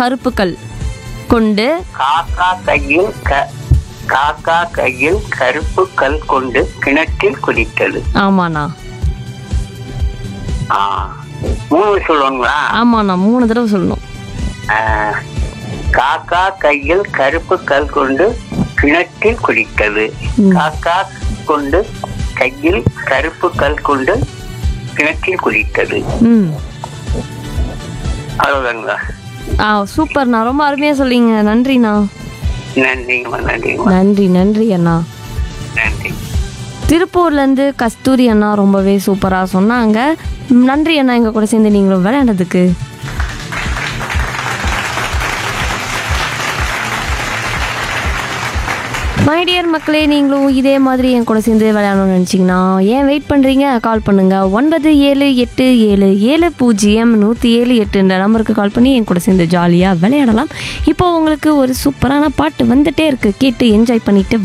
கருப்பு கல் கொண்டு காக்கா கையில் க காக்கா கையில் கருப்பு கல் கொண்டு கிணற்றில் குதித்தது ஆமாண்ணா ஆ மூணு சொல்லுவாங்களா ஆமாண்ணா மூணு தடவை சொல்லணும் ஆ, காக்கா கையில் கருப்பு கல் கொண்டு கிணற்றில் குதித்தது ம். காக்கா கொண்டு கையில் கருப்பு கல் கொண்டு கிணற்றில் குதித்தது ம் அவ்வளவுதாங்களா ஆ சூப்பர்ண்ணா ரொம்ப அருமையாக சொல்லிங்க நன்றிண்ணா நன்றிங்கம்மா நன்றிங்கம்மா நன்றி நன்றி அண்ணா நன்றி திருப்பூர்லேருந்து கஸ்தூரி அண்ணா ரொம்பவே சூப்பராக சொன்னாங்க நன்றி அண்ணா எங்கள் கூட சேர்ந்து நீங்களும் விளையாண்டதுக்கு மை டியர் மக்களே நீங்களும் இதே மாதிரி என் கூட சேர்ந்து விளையாடணும்னு நினச்சிங்கன்னா ஏன் வெயிட் பண்ணுறீங்க கால் பண்ணுங்கள் ஒன்பது ஏழு எட்டு ஏழு ஏழு பூஜ்ஜியம் நூற்றி ஏழு எட்டுன்ற நம்பருக்கு கால் பண்ணி என் கூட சேர்ந்து ஜாலியாக விளையாடலாம் இப்போ உங்களுக்கு ஒரு சூப்பரான பாட்டு வந்துட்டே இருக்குது கேட்டு என்ஜாய் பண்ணிட்டு